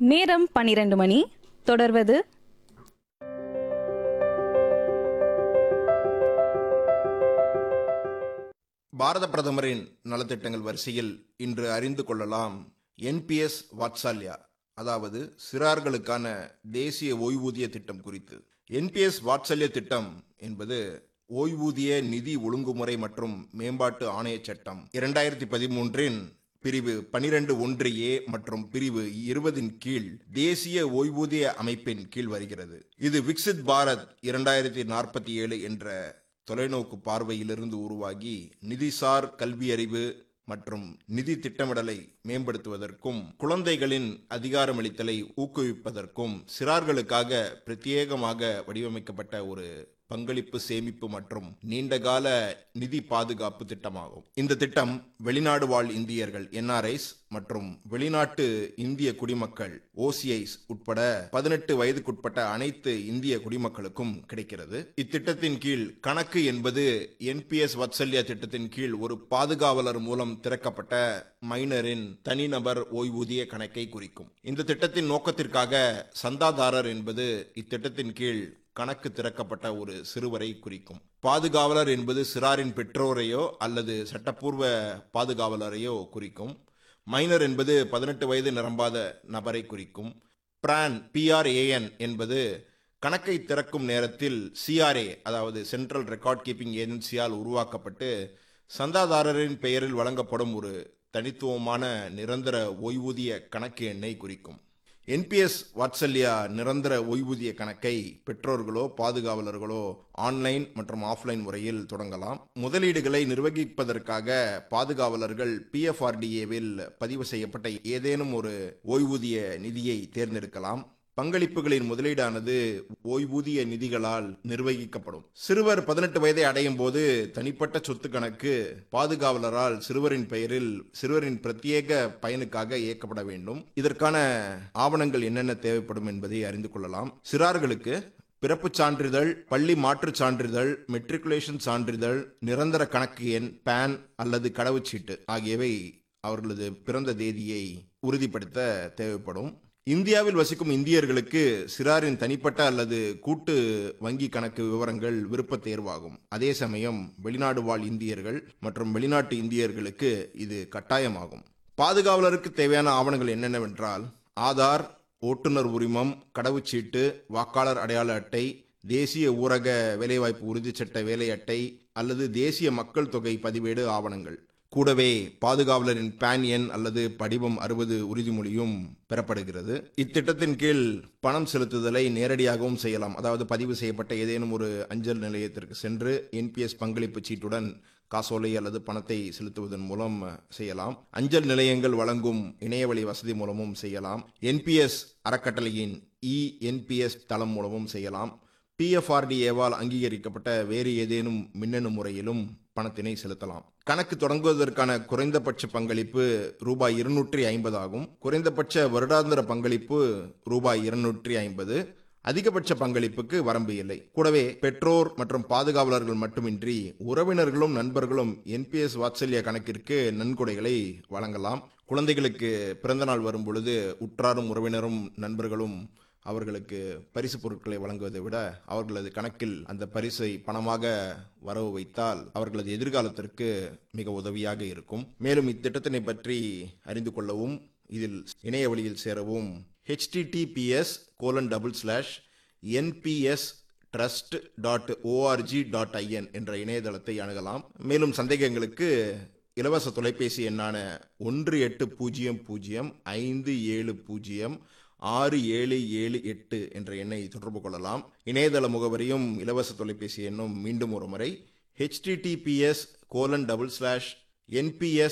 நேரம் பன்னிரண்டு மணி தொடர்வது பாரத பிரதமரின் நலத்திட்டங்கள் வரிசையில் இன்று அறிந்து கொள்ளலாம் என்பிஎஸ் வாத்சல்யா அதாவது சிறார்களுக்கான தேசிய ஓய்வூதிய திட்டம் குறித்து என்பிஎஸ் வாத்சல்ய திட்டம் என்பது ஓய்வூதிய நிதி ஒழுங்குமுறை மற்றும் மேம்பாட்டு ஆணையச் சட்டம் இரண்டாயிரத்தி பதிமூன்றின் பிரிவு பனிரெண்டு ஒன்று ஏ மற்றும் பிரிவு இருபதின் கீழ் தேசிய ஓய்வூதிய அமைப்பின் கீழ் வருகிறது இது விக்சித் பாரத் இரண்டாயிரத்தி நாற்பத்தி ஏழு என்ற தொலைநோக்கு பார்வையிலிருந்து உருவாகி நிதிசார் கல்வியறிவு மற்றும் நிதி திட்டமிடலை மேம்படுத்துவதற்கும் குழந்தைகளின் அதிகாரமளித்தலை ஊக்குவிப்பதற்கும் சிறார்களுக்காக பிரத்யேகமாக வடிவமைக்கப்பட்ட ஒரு பங்களிப்பு சேமிப்பு மற்றும் நீண்டகால நிதி பாதுகாப்பு திட்டமாகும் இந்த திட்டம் வெளிநாடு வாழ் இந்தியர்கள் என்ஆர்ஐஸ் மற்றும் வெளிநாட்டு இந்திய குடிமக்கள் ஓசிஐஸ் உட்பட பதினெட்டு வயதுக்குட்பட்ட அனைத்து இந்திய குடிமக்களுக்கும் கிடைக்கிறது இத்திட்டத்தின் கீழ் கணக்கு என்பது என்பிஎஸ் வத்சல்யா திட்டத்தின் கீழ் ஒரு பாதுகாவலர் மூலம் திறக்கப்பட்ட மைனரின் தனிநபர் ஓய்வூதிய கணக்கை குறிக்கும் இந்த திட்டத்தின் நோக்கத்திற்காக சந்தாதாரர் என்பது இத்திட்டத்தின் கீழ் கணக்கு திறக்கப்பட்ட ஒரு சிறுவரை குறிக்கும் பாதுகாவலர் என்பது சிறாரின் பெற்றோரையோ அல்லது சட்டப்பூர்வ பாதுகாவலரையோ குறிக்கும் மைனர் என்பது பதினெட்டு வயது நிரம்பாத நபரை குறிக்கும் பிரான் பிஆர்ஏஎன் என்பது கணக்கை திறக்கும் நேரத்தில் சிஆர்ஏ அதாவது சென்ட்ரல் ரெக்கார்ட் கீப்பிங் ஏஜென்சியால் உருவாக்கப்பட்டு சந்தாதாரரின் பெயரில் வழங்கப்படும் ஒரு தனித்துவமான நிரந்தர ஓய்வூதிய கணக்கு எண்ணை குறிக்கும் என்பிஎஸ் வாத்சல்யா நிரந்தர ஓய்வூதிய கணக்கை பெற்றோர்களோ பாதுகாவலர்களோ ஆன்லைன் மற்றும் ஆஃப்லைன் முறையில் தொடங்கலாம் முதலீடுகளை நிர்வகிப்பதற்காக பாதுகாவலர்கள் பிஎஃப்ஆர்டிஏவில் பதிவு செய்யப்பட்ட ஏதேனும் ஒரு ஓய்வூதிய நிதியை தேர்ந்தெடுக்கலாம் பங்களிப்புகளின் முதலீடானது ஓய்வூதிய நிதிகளால் நிர்வகிக்கப்படும் சிறுவர் பதினெட்டு வயதை அடையும் போது தனிப்பட்ட சொத்து கணக்கு பாதுகாவலரால் சிறுவரின் பெயரில் சிறுவரின் பிரத்யேக பயனுக்காக இயக்கப்பட வேண்டும் இதற்கான ஆவணங்கள் என்னென்ன தேவைப்படும் என்பதை அறிந்து கொள்ளலாம் சிறார்களுக்கு பிறப்புச் சான்றிதழ் பள்ளி மாற்றுச் சான்றிதழ் மெட்ரிகுலேஷன் சான்றிதழ் நிரந்தர கணக்கு எண் பேன் அல்லது கடவுச்சீட்டு ஆகியவை அவர்களது பிறந்த தேதியை உறுதிப்படுத்த தேவைப்படும் இந்தியாவில் வசிக்கும் இந்தியர்களுக்கு சிறாரின் தனிப்பட்ட அல்லது கூட்டு வங்கி கணக்கு விவரங்கள் விருப்பத் தேர்வாகும் அதே சமயம் வெளிநாடு வாழ் இந்தியர்கள் மற்றும் வெளிநாட்டு இந்தியர்களுக்கு இது கட்டாயமாகும் பாதுகாவலருக்கு தேவையான ஆவணங்கள் என்னென்னவென்றால் ஆதார் ஓட்டுநர் உரிமம் கடவுச்சீட்டு வாக்காளர் அடையாள அட்டை தேசிய ஊரக வேலைவாய்ப்பு உறுதிச்சட்ட வேலை அட்டை அல்லது தேசிய மக்கள் தொகை பதிவேடு ஆவணங்கள் கூடவே பாதுகாவலரின் பேன் எண் அல்லது படிவம் அறுபது உறுதிமொழியும் பெறப்படுகிறது இத்திட்டத்தின் கீழ் பணம் செலுத்துதலை நேரடியாகவும் செய்யலாம் அதாவது பதிவு செய்யப்பட்ட ஏதேனும் ஒரு அஞ்சல் நிலையத்திற்கு சென்று என்பிஎஸ் பங்களிப்பு சீட்டுடன் காசோலை அல்லது பணத்தை செலுத்துவதன் மூலம் செய்யலாம் அஞ்சல் நிலையங்கள் வழங்கும் இணையவழி வசதி மூலமும் செய்யலாம் என்பிஎஸ் அறக்கட்டளையின் இ என்பிஎஸ் தளம் மூலமும் செய்யலாம் பிஎஃப்ஆர்டிஏவால் அங்கீகரிக்கப்பட்ட வேறு ஏதேனும் மின்னணு முறையிலும் பணத்தினை செலுத்தலாம் கணக்கு தொடங்குவதற்கான குறைந்தபட்ச பங்களிப்பு ரூபாய் இருநூற்றி ஐம்பது ஆகும் குறைந்தபட்ச வருடாந்திர பங்களிப்பு ரூபாய் இருநூற்றி ஐம்பது அதிகபட்ச பங்களிப்புக்கு வரம்பு இல்லை கூடவே பெற்றோர் மற்றும் பாதுகாவலர்கள் மட்டுமின்றி உறவினர்களும் நண்பர்களும் என்பிஎஸ் வாத்சல்ய கணக்கிற்கு நன்கொடைகளை வழங்கலாம் குழந்தைகளுக்கு பிறந்தநாள் வரும் பொழுது உற்றாரும் உறவினரும் நண்பர்களும் அவர்களுக்கு பரிசு பொருட்களை வழங்குவதை விட அவர்களது கணக்கில் அந்த பரிசை பணமாக வரவு வைத்தால் அவர்களது எதிர்காலத்திற்கு மிக உதவியாக இருக்கும் மேலும் இத்திட்டத்தினை பற்றி அறிந்து கொள்ளவும் இதில் இணைய வழியில் சேரவும் HTTPS colon double slash NPS trust dot ORG dot IN என்ற இணையதளத்தை அணுகலாம் மேலும் சந்தேகங்களுக்கு இலவச தொலைபேசி எண்ணான ஒன்று எட்டு பூஜ்ஜியம் பூஜ்ஜியம் ஐந்து ஏழு பூஜ்ஜியம் ஆறு ஏழு ஏழு எட்டு என்ற எண்ணை தொடர்பு கொள்ளலாம் இணையதள முகவரியும் இலவச தொலைபேசி எண்ணும் மீண்டும் ஒரு முறை HTTPS colon double slash NPS